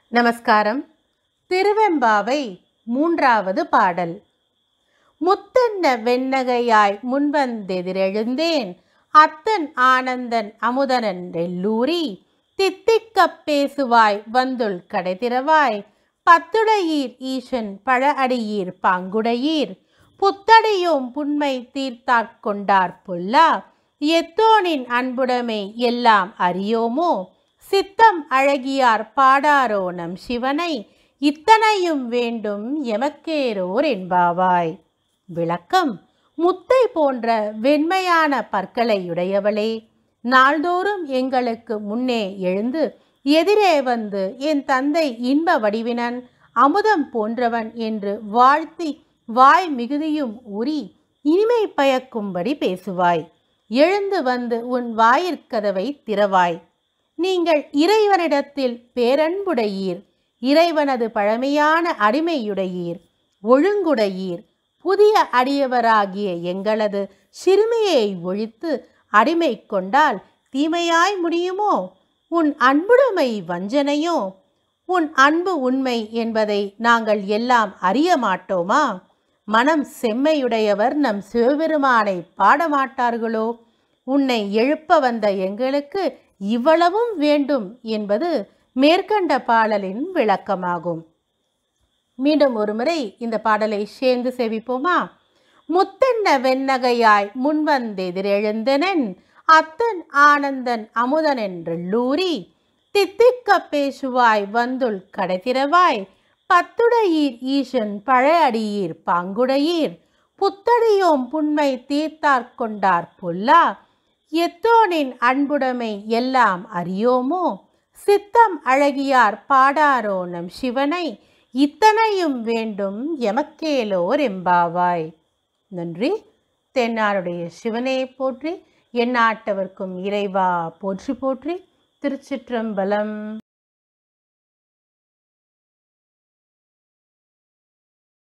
நமஸ்காரம் திருவெம்பாவை மூன்றாவது பாடல் முத்தன்ன வெண்ணகையாய் முன்வந்தெதிரெழுந்தேன் அத்தன் ஆனந்தன் அமுதனென்றெல்லூரி தித்திக்கப் பேசுவாய் வந்துள் கடைதிரவாய் பத்துடையீர் ஈசன் பழ அடியீர் பாங்குடையீர் புத்தடியோம் புண்மை தீர்த்தாற் கொண்டார் புல்லா எத்தோனின் அன்புடைமை எல்லாம் அறியோமோ சித்தம் அழகியார் பாடாரோ நம் சிவனை இத்தனையும் வேண்டும் எமக்கேரோர் என்பாவாய் விளக்கம் முத்தை போன்ற வெண்மையான பற்களையுடையவளே நாள்தோறும் எங்களுக்கு முன்னே எழுந்து எதிரே வந்து என் தந்தை இன்ப வடிவினன் அமுதம் போன்றவன் என்று வாழ்த்தி வாய் மிகுதியும் உரி இனிமை பயக்கும்படி பேசுவாய் எழுந்து வந்து உன் வாயிற்கதவை திறவாய் நீங்கள் இறைவனிடத்தில் பேரன்புடையீர் இறைவனது பழமையான அடிமையுடையீர் ஒழுங்குடையீர் புதிய அடியவராகிய எங்களது சிறுமியை ஒழித்து அடிமை கொண்டால் தீமையாய் முடியுமோ உன் அன்புடைமை வஞ்சனையோ உன் அன்பு உண்மை என்பதை நாங்கள் எல்லாம் அறிய மாட்டோமா மனம் செம்மையுடையவர் நம் சிவபெருமானை பாடமாட்டார்களோ உன்னை எழுப்ப வந்த எங்களுக்கு இவ்வளவும் வேண்டும் என்பது மேற்கண்ட பாடலின் விளக்கமாகும் மீண்டும் ஒருமுறை இந்த பாடலை சேர்ந்து செவிப்போமா முத்தென்ன வெண்ணகையாய் முன்வந்தெதிரெழுந்தனன் அத்தன் ஆனந்தன் அமுதன் என்றுள்ளூரி தித்திக்க பேசுவாய் வந்துள் கடைத்திரவாய் பத்துடையீர் ஈசன் பழையடியீர் பாங்குடையீர் புத்தடியோம் புண்மை தீர்த்தாற் கொண்டார் புல்லா எத்தோனின் அன்புடைமை எல்லாம் அறியோமோ சித்தம் அழகியார் பாடாரோ நம் சிவனை இத்தனையும் வேண்டும் எமக்கேலோர் எம்பாவாய் நன்றி தென்னாருடைய சிவனே போற்றி எந்நாட்டவர்க்கும் இறைவா போற்றி போற்றி திருச்சிற்றம்பலம்